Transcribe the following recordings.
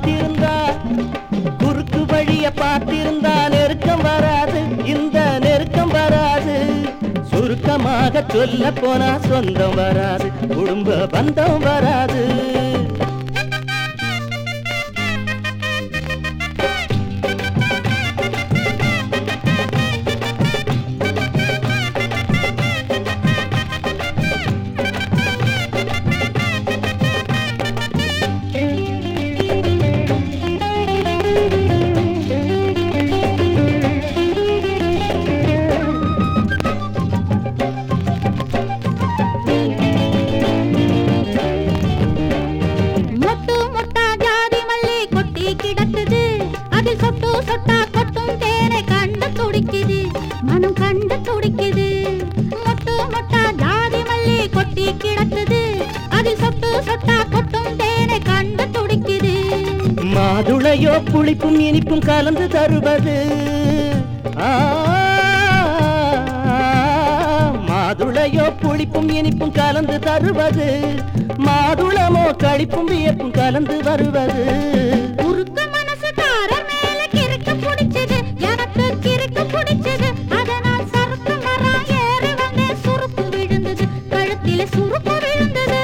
பார்த்திருந்தா குறுக்கு வழிய பார்த்திருந்தா நெருக்கம் வராது இந்த நெருக்கம் வராது சுருக்கமாக சொல்ல போனா சொந்தம் வராது குடும்ப பந்தம் வராது மொட்டு மொட்டா ஜாதி மல்லி கொட்டி கிடக்குது அதில் சொட்டு சொட்டா கொட்டும் தேனை கண்டு துடிக்குது மனம் கண்டு துடிக்குது மொட்டு மொட்டா ஜாதி மல்லி கொட்டி கிடக்குது அதில் சொட்டு சொட்டா கொட்டும் தேனை கண்டு துடிக்குது மாதுளையோ புளிப்பும் இனிப்பும் கலந்து தருவது ஆ, மாதுளையோ புளிப்பும் இனிப்பும் கலந்து தருவது மாதுளமோ களிப்பும் வியப்பும் கலந்து வருவது உருக்க மனசுக்கார மேல கிறுக்கு பிடிச்சது எனக்கு கிறுக்கு பிடிச்சது அதனால் சறுக்கு மரம் ஏறி வந்தே சுருப்பு விழுந்தது கழுத்தில சுருப்பு விழுந்தது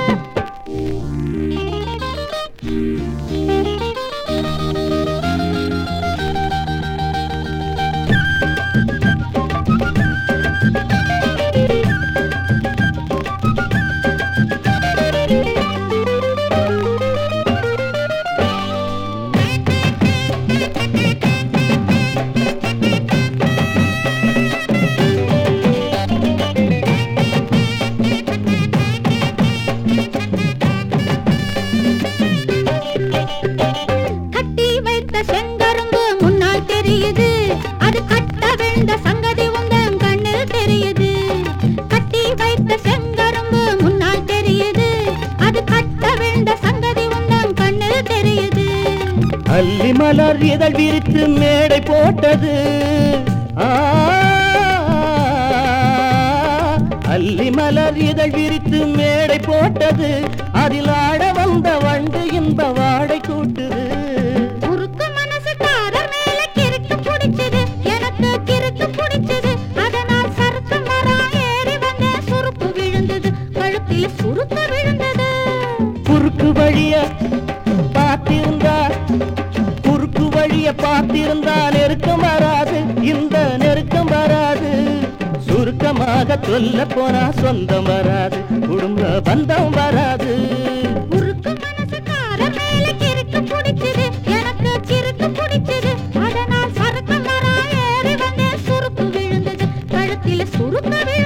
கட்டி வைத்த செங்கரும்பு முன்னால் தெரியுது அது கட்ட விழுந்த சங்கதி உங்கள் கண்ணில் தெரியுது கட்டி வைத்த செங்கரும்பு முன்னால் தெரியுது அது கட்ட விழுந்த சங்கதி உங்கள் கண்ணில் தெரியுது அல்லி மலர் இதழ் விரித்து மேடை போட்டது ஆ, அல்லி மலர் இதழ் விரித்து மேடை போட்டது அதில் ஆட வந்த வண்டு இன்ப வாடை கூட்டுது உருக்கு மனசுக்கார மேல கிறுக்கு பிடிச்சது எனக்கு கிறுக்கு பிடிச்சது அதனால் சறுக்கு மரம் ஏறி வந்தே சுருப்பு விழுந்தது கழுத்தில் சுருப்பு விழுந்தது குறுக்கு வழிய பார்த்திருந்தா குறுக்கு வழிய பார்த்திருந்தா நெருக்கம் வராது இந்த நெருக்கம் வராது சுருக்கமாக சொல்ல போனா சொந்தம் வராது குடும்ப பந்தம் வராது உருக்கு மனசுக்கார மேல கிறுக்கு பிடிச்சது எனக்கு கிறுக்கு பிடிச்சது அதனால் சறுக்கு மரம் ஏறி வந்தே சுருப்பு விழுந்தது கழுத்தில் சுருப்பு விழுந்தது